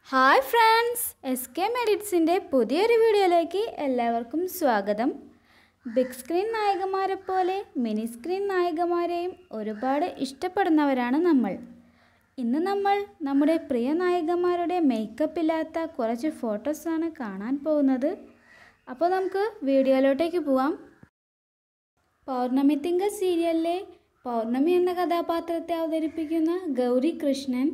hi friends S K മെഡിറ്റ്സിൻ്റെ പുതിയൊരു വീഡിയോയിലേക്ക് എല്ലാവർക്കും സ്വാഗതം ബിഗ് സ്ക്രീൻ നായികമാരെ പോലെ മിനി സ്ക്രീൻ നായികമാരെയും ഒരുപാട് ഇഷ്ടപ്പെടുന്നവരാണ് നമ്മൾ ഇന്ന് നമ്മൾ നമ്മുടെ പ്രിയ നായികമാരുടെ മേക്കപ്പ് ഇല്ലാത്ത കുറച്ച് ഫോട്ടോസാണ് കാണാൻ പോകുന്നത് അപ്പോൾ നമുക്ക് വീഡിയോയിലോട്ടേക്ക് പോവാം പൗർണമി തിങ്കൾ സീരിയലിലെ പൗർണമി എന്ന കഥാപാത്രത്തെ അവതരിപ്പിക്കുന്ന ഗൗരി കൃഷ്ണൻ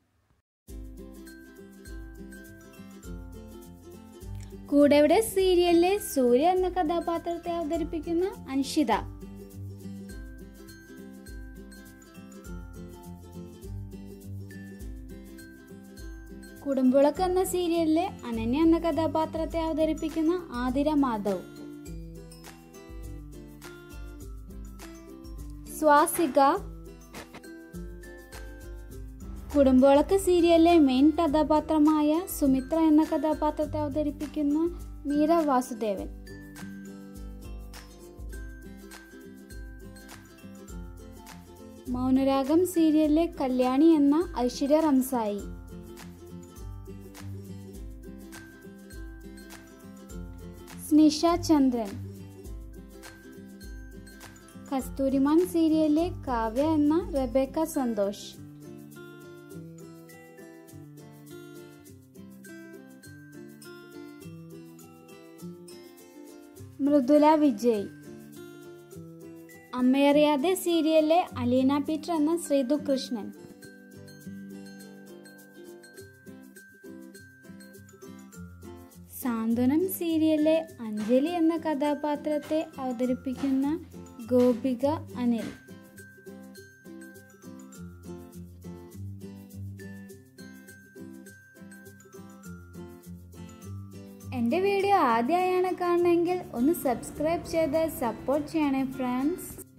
കൂടെവിടെ സീരിയലിലെ സൂര്യ എന്ന കഥാപാത്രത്തെ അവതരിപ്പിക്കുന്ന അൻഷിത കുടുംബവിളക്ക് എന്ന സീരിയലിലെ അനന്യ എന്ന കഥാപാത്രത്തെ അവതരിപ്പിക്കുന്ന ആതിര മാധവ് സ്വാസിക കുടുംബവിളക്ക് സീരിയലിലെ മെയിൻ കഥാപാത്രമായ സുമിത്ര എന്ന കഥാപാത്രത്തെ അവതരിപ്പിക്കുന്ന മീര വാസുദേവൻ മൗനരാഗം സീരിയലിലെ കല്യാണി എന്ന ഐശ്വര്യ റംസായി സ്നിഷ ചന്ദ്രൻ കസ്തൂരിമാൻ സീരിയലിലെ കാവ്യ എന്ന റബേക്ക സന്തോഷ് മൃദുല വിജയ് അമ്മയറിയാതെ സീരിയലിലെ അലീന പീറ്റർ എന്ന ശ്രീതു കൃഷ്ണൻ സാന്ത്വനം സീരിയലിലെ അഞ്ജലി എന്ന കഥാപാത്രത്തെ അവതരിപ്പിക്കുന്ന ഗോപിക അനിൽ എൻ്റെ വീഡിയോ ആദ്യമായാണ് കാണണമെങ്കിൽ ഒന്ന് സബ്സ്ക്രൈബ് ചെയ്ത് സപ്പോർട്ട് ചെയ്യണേ ഫ്രണ്ട്സ്